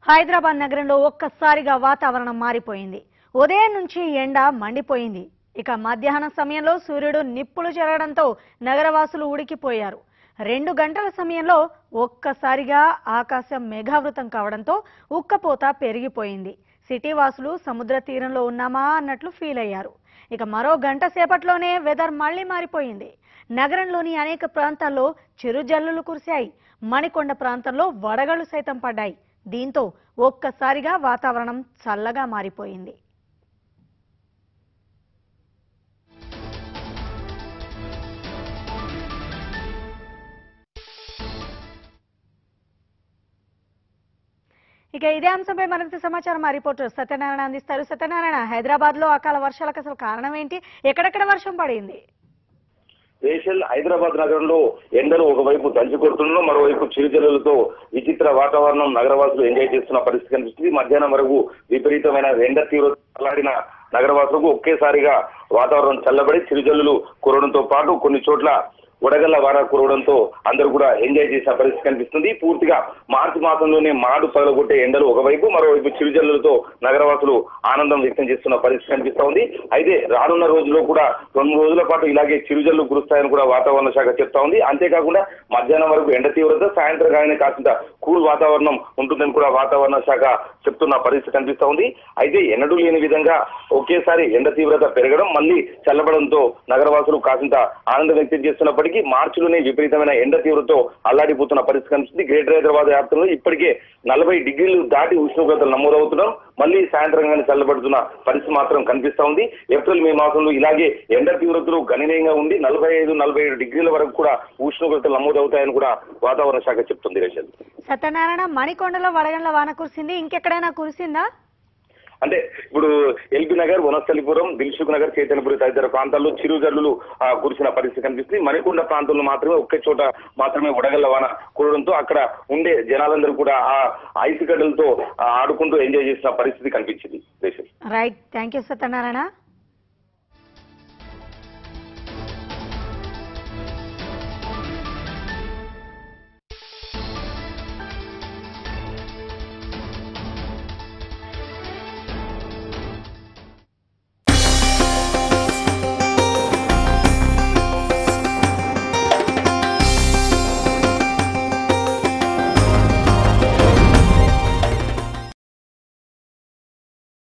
హైదరాబాద్ నగరంలో ఒక్కసారిగా వాతావరణం మారిపోయింది ఉదయం నుంచి ఎండ మండిపోయింది ఇక మధ్యాహ్నం సమయంలో సూర్యుడు నిప్పులు చెరగడంతో నగరవాసులు ఉడికిపోయారు రెండు గంటల సమయంలో ఒక్కసారిగా ఆకాశం మేఘావృతం కావడంతో ఉక్కపోత పెరిగిపోయింది సిటీ వాసులు సముద్ర తీరంలో ఉన్నామా అన్నట్లు ఫీల్ అయ్యారు ఇక మరో గంట సేపట్లోనే వెదర్ మళ్లీ మారిపోయింది నగరంలోని అనేక ప్రాంతాల్లో చిరుజల్లులు కురిశాయి మణికొండ ప్రాంతంలో వడగళ్లు సైతం పడ్డాయి దీంతో ఒక్కసారిగా వాతావరణం చల్లగా మారిపోయింది ఇక ఇదే అంశంపై మరింత సమాచారం మా రిపోర్టర్ సత్యనారాయణ అందిస్తారు సత్యనారాయణ హైదరాబాద్ లో అకాల వర్షాలకు అసలు కారణం ఏంటి ఎక్కడెక్కడ వర్షం పడింది రేషల్ హైదరాబాద్ నగరంలో ఎండలు ఒకవైపు దంచి కొడుతుండడం మరోవైపు చిరుజల్లులతో విచిత్ర వాతావరణం నగరవాసులు ఎంజాయ్ చేస్తున్న పరిస్థితి కనిపిస్తుంది మధ్యాహ్నం వరకు విపరీతమైన ఎండ తీవ్ర అల్లాడిన నగరవాసులకు ఒకేసారిగా వాతావరణం చల్లబడి చిరుజల్లులు కురవడంతో పాటు కొన్ని చోట్ల వడగళ్ల వార కురవడంతో అందరూ కూడా ఎంజాయ్ చేసిన పరిస్థితి కనిపిస్తుంది పూర్తిగా మార్చి మాసంలోనే మాడు పగలగొట్టే ఎండలు ఒకవైపు మరోవైపు చిరుజల్లులతో నగరవాసులు ఆనందం వ్యక్తం చేస్తున్న పరిస్థితి కనిపిస్తా ఉంది అయితే రానున్న రోజుల్లో కూడా రెండు రోజుల పాటు ఇలాగే చిరుజల్లు కురుస్తాయని కూడా వాతావరణ శాఖ చెప్తా ఉంది అంతేకాకుండా మధ్యాహ్నం వరకు ఎండ తీవ్రత సాయంత్రం కానీ కాసింత కూల్ వాతావరణం ఉంటుందని కూడా వాతావరణ శాఖ చెప్తున్న పరిస్థితి కనిపిస్తా ఉంది అయితే ఎన్నడూ లేని విధంగా ఒకేసారి ఎండ తీవ్రత పెరగడం మళ్ళీ చల్లబడంతో నగరవాసులు కాసింత ఆనందం వ్యక్తం చేస్తున్నప్పటికీ మార్చిలోనే విపరీతమైన ఎండ తీవ్రతతో అల్లాడిపోతున్న పరిస్థితి కనిపిస్తుంది గ్రేటర్ హైదరాబాద్ వ్యాప్తంలో ఇప్పటికే నలభై డిగ్రీలు దాటి ఉష్ణోగ్రతలు నమోదవుతున్నాం మళ్ళీ సాయంత్రం కానీ చల్లబడుతున్న పరిస్థితి మాత్రం కనిపిస్తా ఉంది ఏప్రిల్ మే మాసంలో ఇలాగే ఎండ తీవ్రతలు గణనీయంగా ఉండి నలభై ఐదు నలభై ఏడు డిగ్రీల వరకు కూడా ఉష్ణోగ్రతలు నమోదవుతాయని కూడా వాతావరణ శాఖ చెప్తుంది రేషన్ సత్యనారాయణ మణికొండలో వడగండ్ల వాన కురిసింది ఇంకెక్కడైనా కురిసిందా అంటే ఇప్పుడు ఎల్బీ నగర్ వనస్థలిపురం దిల్సుఖ్ నగర్ చైతన్యపురి తదితర ప్రాంతాల్లో చిరుజల్లులు ఆ, కురిసిన పరిస్థితి కనిపిస్తుంది మణికొండ ప్రాంతంలో మాత్రమే ఒకే చోట మాత్రమే వడగళ్ల వాన కురడంతో అక్కడ ఉండే జనాలందరూ కూడా ఆ ఐసు గడ్డలతో ఆ, ఆడుకుంటూ ఎంజాయ్ చేసిన పరిస్థితి కనిపించింది దేశం రైట్ థ్యాంక్ యూ సత్యనారాయణ